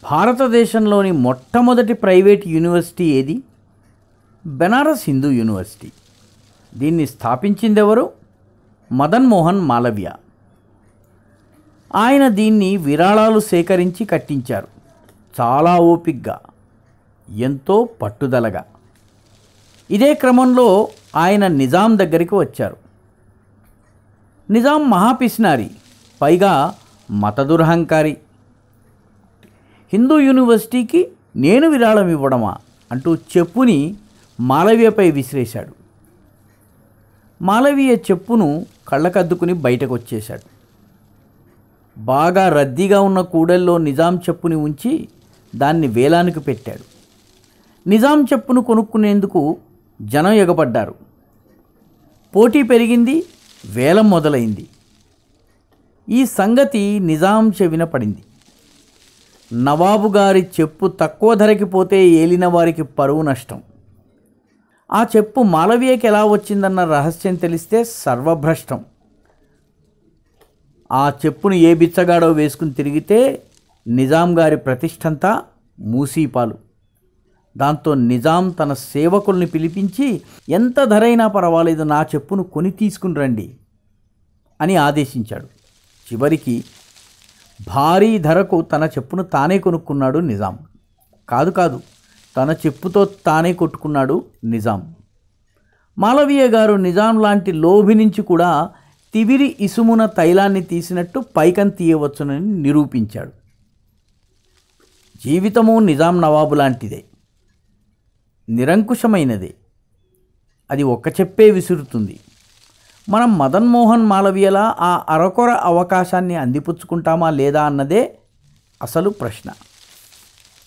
భారతదేశంలోని మొట్టమొదటి private university ఏది బెనారస్ హిందూ యూనివర్సిటీ దీన్ని స్థాపించిందెవరు మదన్ మోహన్ మాలవ్య ఆయన దీన్ని విరాళాలు సేకరించి కట్టించారు చాలా ఓపిగ్గా ఎంతో పట్టుదలగా ఇదే క్రమంలో ఆయన నిజాం దగ్గరికి వచ్చారు నిజాం మహాపిస్నారి పైగా మతదురహంకారి హిందూ యూనివర్సిటీకి నేను విరాళం ఇవ్వడమా అంటూ చెప్పుని మాలవ్యపై విసిరేశాడు మాలవీయ చెప్పును కళ్ళకద్దుకుని బయటకు వచ్చేశాడు బాగా రద్దీగా ఉన్న కూడల్లో నిజాం చెప్పుని ఉంచి దాన్ని వేలానికి పెట్టాడు నిజాం చెప్పును కొనుక్కునేందుకు జనం ఎగబడ్డారు పోటీ పెరిగింది వేలం మొదలైంది ఈ సంగతి నిజాం చెవిన పడింది నవాబు గారి చెప్పు తక్కువ ధరకి పోతే ఏలిన వారికి పరువు నష్టం ఆ చెప్పు మాలవీయకి ఎలా వచ్చిందన్న రహస్యం తెలిస్తే సర్వభ్రష్టం ఆ చెప్పును ఏ బిచ్చగాడో వేసుకుని తిరిగితే నిజాం గారి ప్రతిష్టంతా మూసీపాలు దాంతో నిజాం తన సేవకుల్ని పిలిపించి ఎంత ధరైనా పర్వాలేదు నా చెప్పును కొని తీసుకుని రండి అని ఆదేశించాడు చివరికి భారీ ధరకు తన చెప్పును తానే కొనుక్కున్నాడు నిజాం కాదు కాదు తన చెప్పుతో తానే కొట్టుకున్నాడు నిజాం మాలవీయ గారు నిజాం లాంటి లోభి నుంచి కూడా తివిరి ఇసుమున తైలాన్ని తీసినట్టు పైకం తీయవచ్చునని నిరూపించాడు జీవితము నిజాం నవాబు లాంటిదే నిరంకుశమైనదే అది ఒక్క చెప్పే విసురుతుంది మనం మదన్ మోహన్ మాలవీయలా ఆ అరకొర అవకాశాన్ని అందిపుచ్చుకుంటామా లేదా అన్నదే అసలు ప్రశ్న